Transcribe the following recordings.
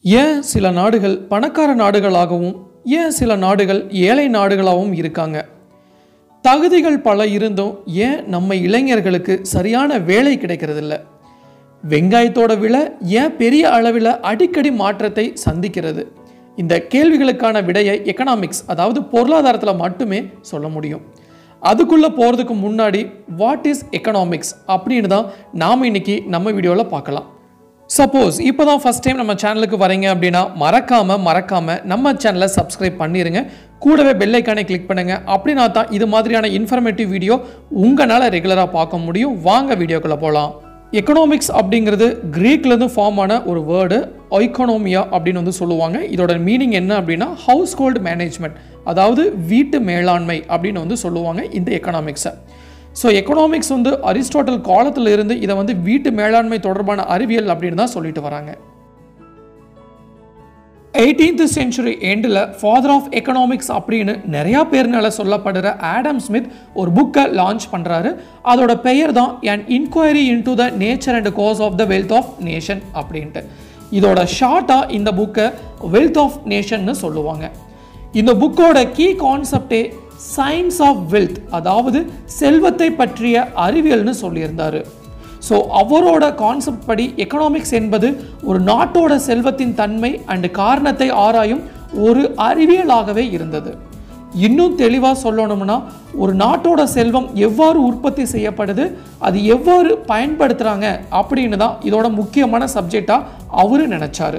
ஏன் சில நாடுகள் பணக்கார நாடுகளாகவும் ஏன் சில நாடுகள் ஏழை நாடுகளாகவும் இருக்காங்க தகுதிகள் பல இருந்தும் ஏன் நம்ம இளைஞர்களுக்கு சரியான வேலை கிடைக்கிறதில்ல வெங்காயத்தோட விலை ஏன் பெரிய அளவில் அடிக்கடி மாற்றத்தை சந்திக்கிறது இந்த கேள்விகளுக்கான விடையை எக்கனாமிக்ஸ் அதாவது பொருளாதாரத்தில் மட்டுமே சொல்ல முடியும் அதுக்குள்ளே போகிறதுக்கு முன்னாடி வாட் இஸ் எக்கனாமிக்ஸ் அப்படின்னு தான் நாம் இன்னைக்கு நம்ம வீடியோவில் பார்க்கலாம் சப்போஸ் இப்போ தான் ஃபஸ்ட் டைம் நம்ம சேனலுக்கு வரீங்க அப்படின்னா மறக்காமல் மறக்காமல் நம்ம சேனலை சப்ஸ்கிரைப் பண்ணிடுங்க கூடவே பெல் ஐக்கானை கிளிக் பண்ணுங்கள் அப்படின்னா தான் இது மாதிரியான இன்ஃபர்மேட்டிவ் வீடியோ உங்களால் ரெகுலராக பார்க்க முடியும் வாங்க வீடியோக்குள்ளே போகலாம் எக்கனாமிக்ஸ் அப்படிங்கிறது கிரீக்லேருந்து ஃபார்ம் ஆன ஒரு வேர்டு ஒய்கனோமியா அப்படின்னு வந்து சொல்லுவாங்க இதோட மீனிங் என்ன அப்படின்னா ஹவுஸ் ஹோல்டு மேனேஜ்மெண்ட் அதாவது வீட்டு மேலாண்மை அப்படின்னு வந்து சொல்லுவாங்க இந்த எக்கனாமிக்ஸை ஸோ எக்கனாமிக்ஸ் வந்து அரிஸ்டாட்டல் காலத்தில் இருந்து இதை வந்து வீட்டு மேலாண்மை தொடர்பான அறிவியல் அப்படின்னு தான் சொல்லிட்டு வராங்க எயிட்டீன்த் சென்ச்சுரி எண்டில் ஃபாதர் ஆஃப் எக்கனாமிக்ஸ் அப்படின்னு நிறையா பேர்னால சொல்லப்படுற ஆடம் ஸ்மித் ஒரு புக்கை லான்ச் பண்ணுறாரு அதோட பெயர் தான் an inquiry into the nature and causes of the wealth of nation அப்படின்ட்டு இதோட ஷார்ட்டாக இந்த புக்கை வெல்த் ஆஃப் நேஷன்னு சொல்லுவாங்க இந்த புக்கோட கீ கான்செப்டே சயின்ஸ் ஆஃப் வெல்த் அதாவது செல்வத்தை பற்றிய அறிவியல்னு சொல்லியிருந்தாரு ஸோ அவரோட கான்செப்ட் படி எக்கனாமிக்ஸ் என்பது ஒரு நாட்டோட செல்வத்தின் தன்மை அண்டு காரணத்தை ஆராயும் ஒரு அறிவியலாகவே இருந்தது இன்னும் தெளிவாக சொல்லணும்னா ஒரு நாட்டோட செல்வம் எவ்வாறு உற்பத்தி செய்யப்படுது அது எவ்வாறு பயன்படுத்துகிறாங்க அப்படின்னு தான் இதோட முக்கியமான சப்ஜெக்டாக அவரு நினச்சாரு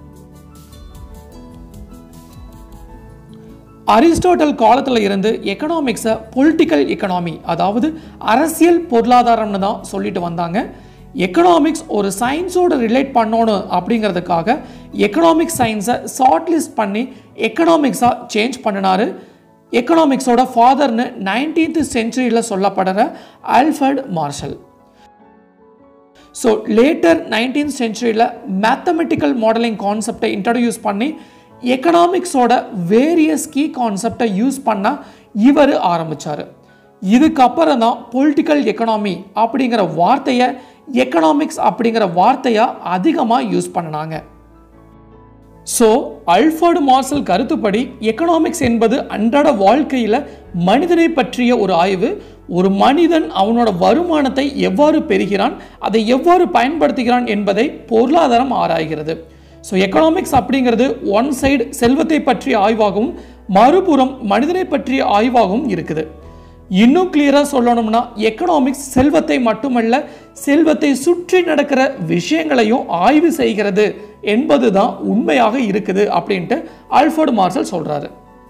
அரிஸ்டாட்டல் காலத்தில் இருந்து எக்கனாமிக்ஸை பொலிட்டிக்கல் எக்கனாமி அதாவது அரசியல் பொருளாதாரம்னு தான் சொல்லிட்டு வந்தாங்க எக்கனாமிக்ஸ் ஒரு சயின்ஸோட ரிலேட் பண்ணணும் அப்படிங்கிறதுக்காக எக்கனாமிக்ஸ் சயின்ஸை ஷார்ட் லிஸ்ட் பண்ணி எக்கனாமிக்ஸாக சேஞ்ச் பண்ணினாரு எக்கனாமிக்ஸோட ஃபாதர்னு நைன்டீன்த் சென்ச்சுரியில் சொல்லப்படுற Alfred Marshall so later nineteenth சென்ச்சுரியில் மேத்தமெட்டிக்கல் மாடலிங் கான்செப்டை இன்ட்ரடியூஸ் பண்ணி எக்கனாமிக்ஸோட வேரியஸ் கீ கான்செப்டை யூஸ் பண்ண இவர் ஆரம்பித்தார் இதுக்கப்புறம் தான் பொலிட்டிக்கல் எக்கனாமி அப்படிங்கிற வார்த்தையை எக்கனாமிக்ஸ் அப்படிங்கிற வார்த்தையாக அதிகமாக யூஸ் பண்ணினாங்க ஸோ அல்ஃபர்டு மார்சல் கருத்துப்படி எக்கனாமிக்ஸ் என்பது அன்றாட வாழ்க்கையில் மனிதனை பற்றிய ஒரு ஆய்வு ஒரு மனிதன் அவனோட வருமானத்தை எவ்வாறு பெறுகிறான் அதை எவ்வாறு பயன்படுத்துகிறான் என்பதை பொருளாதாரம் ஆராய்கிறது ஸோ எக்கனாமிக்ஸ் அப்படிங்கிறது ஒன் சைடு செல்வத்தை பற்றிய ஆய்வாகவும் மறுபுறம் மனிதனை பற்றிய ஆய்வாகவும் இருக்குது இன்னும் கிளியராக சொல்லணும்னா எக்கனாமிக்ஸ் செல்வத்தை மட்டுமல்ல செல்வத்தை சுற்றி நடக்கிற விஷயங்களையும் ஆய்வு செய்கிறது என்பது தான் உண்மையாக இருக்குது அப்படின்ட்டு ஆல்ஃபர்டு மார்சல் சொல்கிறாரு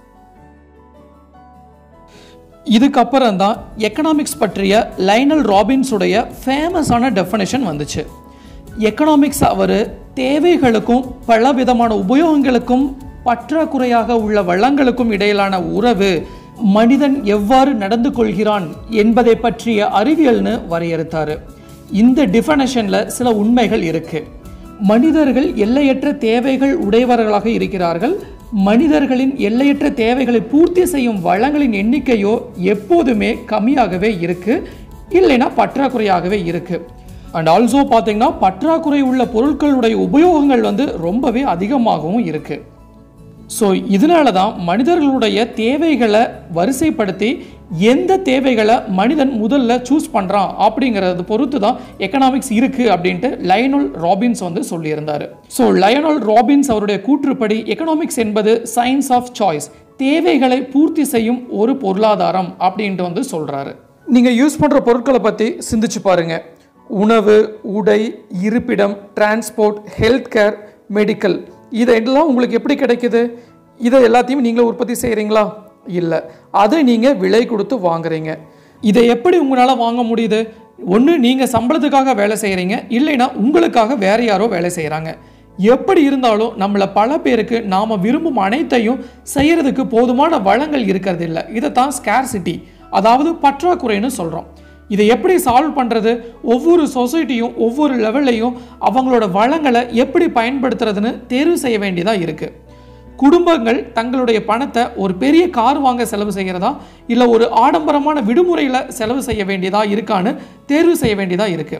இதுக்கப்புறம் தான் எக்கனாமிக்ஸ் பற்றிய லைனல் ராபின்ஸுடைய ஃபேமஸான டெஃபனேஷன் வந்துச்சு எக்கனாமிக்ஸ் அவர் தேவைகளுக்கும் பல விதமான உபயோகங்களுக்கும் பற்றாக்குறையாக உள்ள வளங்களுக்கும் இடையிலான உறவு மனிதன் எவ்வாறு நடந்து கொள்கிறான் என்பதை பற்றிய அறிவியல்னு வரையறுத்தார் இந்த டிஃபனேஷனில் சில உண்மைகள் இருக்குது மனிதர்கள் எல்லையற்ற தேவைகள் உடையவர்களாக இருக்கிறார்கள் மனிதர்களின் எல்லையற்ற தேவைகளை பூர்த்தி செய்யும் வளங்களின் எண்ணிக்கையோ எப்போதுமே கம்மியாகவே இருக்கு இல்லைன்னா பற்றாக்குறையாகவே இருக்கு அண்ட் ஆல்சோ பார்த்தீங்கன்னா பற்றாக்குறை உள்ள பொருட்களுடைய உபயோகங்கள் வந்து ரொம்பவே அதிகமாகவும் இருக்கு ஸோ இதனால தான் மனிதர்களுடைய தேவைகளை வரிசைப்படுத்தி எந்த தேவைகளை மனிதன் முதல்ல சூஸ் பண்ணுறான் அப்படிங்கிறத பொறுத்து தான் எக்கனாமிக்ஸ் இருக்குது அப்படின்ட்டு லயனல் ராபின்ஸ் வந்து சொல்லியிருந்தார் ஸோ லயனல் ராபின்ஸ் அவருடைய கூற்றுப்படி எக்கனாமிக்ஸ் என்பது சயின்ஸ் ஆஃப் சாய்ஸ் தேவைகளை பூர்த்தி செய்யும் ஒரு பொருளாதாரம் அப்படின்ட்டு வந்து சொல்கிறாரு நீங்கள் யூஸ் பண்ணுற பொருட்களை பற்றி சிந்திச்சு பாருங்க உணவு உடை இருப்பிடம் டிரான்ஸ்போர்ட் ஹெல்த் கேர் மெடிக்கல் இதெல்லாம் உங்களுக்கு எப்படி கிடைக்குது இதை எல்லாத்தையும் நீங்களே உற்பத்தி செய்கிறீங்களா இல்லை அதை நீங்கள் விலை கொடுத்து வாங்குறீங்க இதை எப்படி உங்களால் வாங்க முடியுது ஒன்று நீங்கள் சம்பளத்துக்காக வேலை செய்கிறீங்க இல்லைன்னா உங்களுக்காக வேற யாரோ வேலை செய்கிறாங்க எப்படி இருந்தாலும் நம்மளை பல பேருக்கு நாம் விரும்பும் அனைத்தையும் செய்கிறதுக்கு போதுமான வளங்கள் இருக்கிறது இல்லை இதை தான் ஸ்கேர்சிட்டி அதாவது பற்றாக்குறைன்னு சொல்கிறோம் இதை எப்படி சால்வ் பண்ணுறது ஒவ்வொரு சொசைட்டியும் ஒவ்வொரு லெவல்லையும் அவங்களோட வளங்களை எப்படி பயன்படுத்துறதுன்னு தேர்வு செய்ய வேண்டியதாக இருக்குது குடும்பங்கள் தங்களுடைய பணத்தை ஒரு பெரிய கார் வாங்க செலவு செய்கிறதா இல்லை ஒரு ஆடம்பரமான விடுமுறையில் செலவு செய்ய வேண்டியதா இருக்கான்னு தேர்வு செய்ய வேண்டியதாக இருக்குது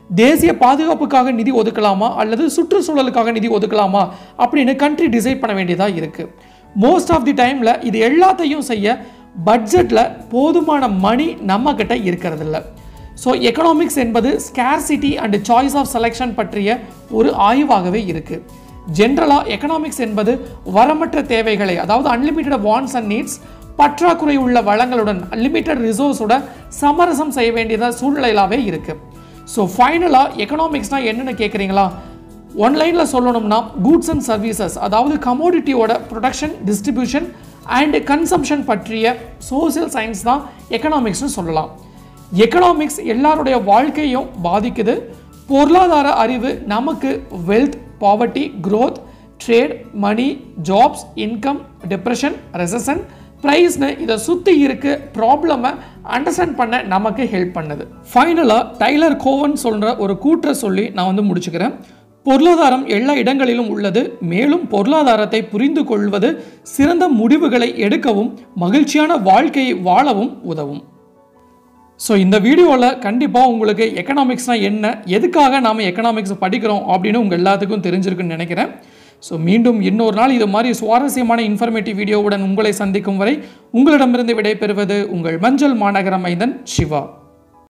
தேசிய பாதுகாப்புக்காக நிதி ஒதுக்கலாமா அல்லது சுற்றுச்சூழலுக்காக நிதி ஒதுக்கலாமா அப்படின்னு கண்ட்ரி டிசைட் பண்ண வேண்டியதாக இருக்குது மோஸ்ட் ஆஃப் தி டைமில் இது எல்லாத்தையும் செய்ய பட்ஜெட்டில் போதுமான மணி நம்மக்கிட்ட இருக்கிறதில்ல ஸோ எக்கனாமிக்ஸ் என்பது scarcity and choice of selection பற்றிய ஒரு ஆய்வாகவே இருக்குது ஜென்ரலாக எக்கனாமிக்ஸ் என்பது வரமற்ற தேவைகளை அதாவது அன்லிமிட்டட் வாண்ட்ஸ் அண்ட் நீட்ஸ் பற்றாக்குறை உள்ள வளங்களுடன் லிமிட்டட் ரிசோர்ஸோட சமரசம் செய்ய வேண்டியத சூழ்நிலையிலாவே இருக்குது ஸோ ஃபைனலாக எக்கனாமிக்ஸ்னால் என்னென்னு கேட்குறீங்களா ஒன்லைனில் சொல்லணும்னா கூட்ஸ் அண்ட் சர்வீசஸ் அதாவது கமோடிட்டியோட ப்ரொடக்ஷன் டிஸ்ட்ரிபியூஷன் அண்ட் கன்சம்ஷன் பற்றிய சோசியல் சயின்ஸ் தான் எக்கனாமிக்ஸ்னு சொல்லலாம் எக்கனாமிக்ஸ் எல்லாருடைய வாழ்க்கையும் பாதிக்குது பொருளாதார அறிவு நமக்கு wealth poverty growth trade money jobs income depression recession ப்ரைஸ்னு இதை சுற்றி இருக்க ப்ராப்ளமை அண்டர்ஸ்டாண்ட் பண்ண நமக்கு ஹெல்ப் பண்ணுது ஃபைனலாக டைலர் கோவன் சொல்கிற ஒரு கூற்றை சொல்லி நான் வந்து முடிச்சுக்கிறேன் பொருளாதாரம் எல்லா இடங்களிலும் உள்ளது மேலும் பொருளாதாரத்தை புரிந்து கொள்வது சிறந்த முடிவுகளை எடுக்கவும் மகிழ்ச்சியான வாழ்க்கையை வாழவும் உதவும் ஸோ இந்த வீடியோவில் கண்டிப்பாக உங்களுக்கு எக்கனாமிக்ஸ்னால் என்ன எதுக்காக நாம் எக்கனாமிக்ஸ் படிக்கிறோம் அப்படின்னு உங்கள் எல்லாத்துக்கும் தெரிஞ்சிருக்குன்னு நினைக்கிறேன் ஸோ மீண்டும் இன்னொரு நாள் இது மாதிரி சுவாரஸ்யமான இன்ஃபர்மேட்டிவ் வீடியோவுடன் உங்களை சந்திக்கும் வரை உங்களிடமிருந்து விடைபெறுவது உங்கள் மஞ்சள் மாநகர மைந்தன் சிவா